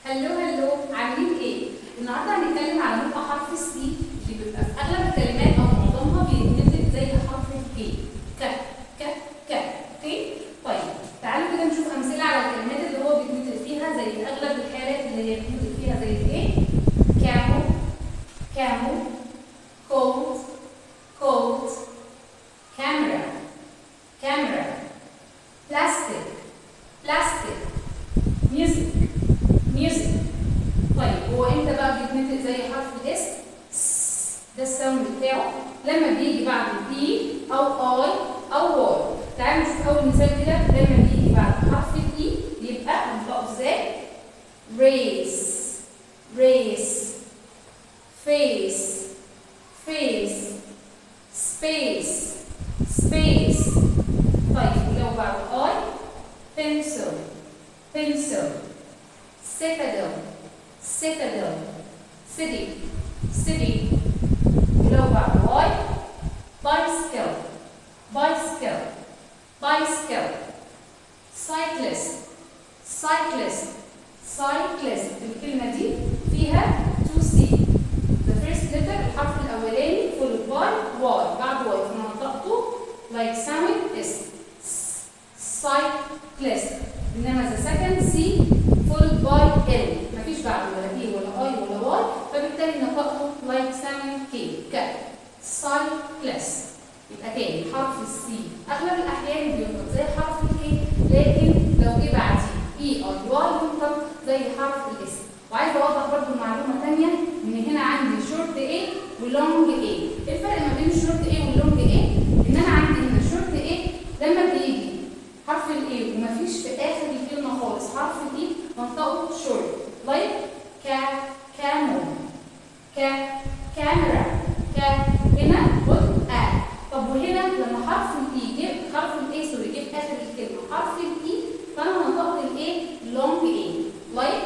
هلو هلو عاملين ايه؟ النهارده هنتكلم على نطق حرف السي اللي بيبقى في اغلب الكلمات او معظمها بيتنطق زي حرف الكي ك ك ك اوكي؟ طيب تعالوا كده نشوف امثله على الكلمات اللي هو بيتنطق فيها زي اغلب الحالات اللي هي بيتنطق فيها زي الايه؟ كامو كامو كولد كولد كاميرا كاميرا بلاستيك بلاستيك ميوزك ميوزك طيب هو امتى بقى بيتنطق زي حرف الاس ده الساوند بتاعه لما بيجي بعد الاي او اي او واي تعالوا نشوف اول مثال كده لما بيجي بعد حرف الاي يبقى نطقه ازاي ريس ريس فيس فيس سبيس سبيس طيب ولو بعد اي pencil pencil citadel citadel city city ولو بعد واي bicycle bicycle bicycle cyclist cyclist cyclist الكلمة دي فيها 2 c the first letter الحرف الأولاني followed by y بعد y فمنطقته like sound is cyclist انما the second C followed by L مفيش بعده ولا E ولا I ولا Y فبالتالي نطقته like sound K ك cyclist يبقى تاني حرف السي اغلب الاحيان بينطق زي حرف الاي لكن لو جه بعديه اي او واي ينطق زي حرف الاس وعايزه اوضح برضو معلومه ثانيه ان هنا عندي شورت ايه ولونج ايه ايه الفرق ما بين الشورت ايه واللونج ايه ان انا عندي هنا شورت ايه لما بيجي حرف الاي ومفيش في اخر الكلمه خالص حرف الاي منطقه شورت لايك كا كامو كا كاميرا كا هنا قلت ا طب وهنا لما حرف الاي جه حرف الاي سوري جه في اخر الكلمه حرف الاي فانا نطقت الايه لونج ايه لايك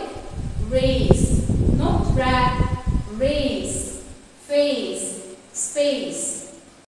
race not rap race face space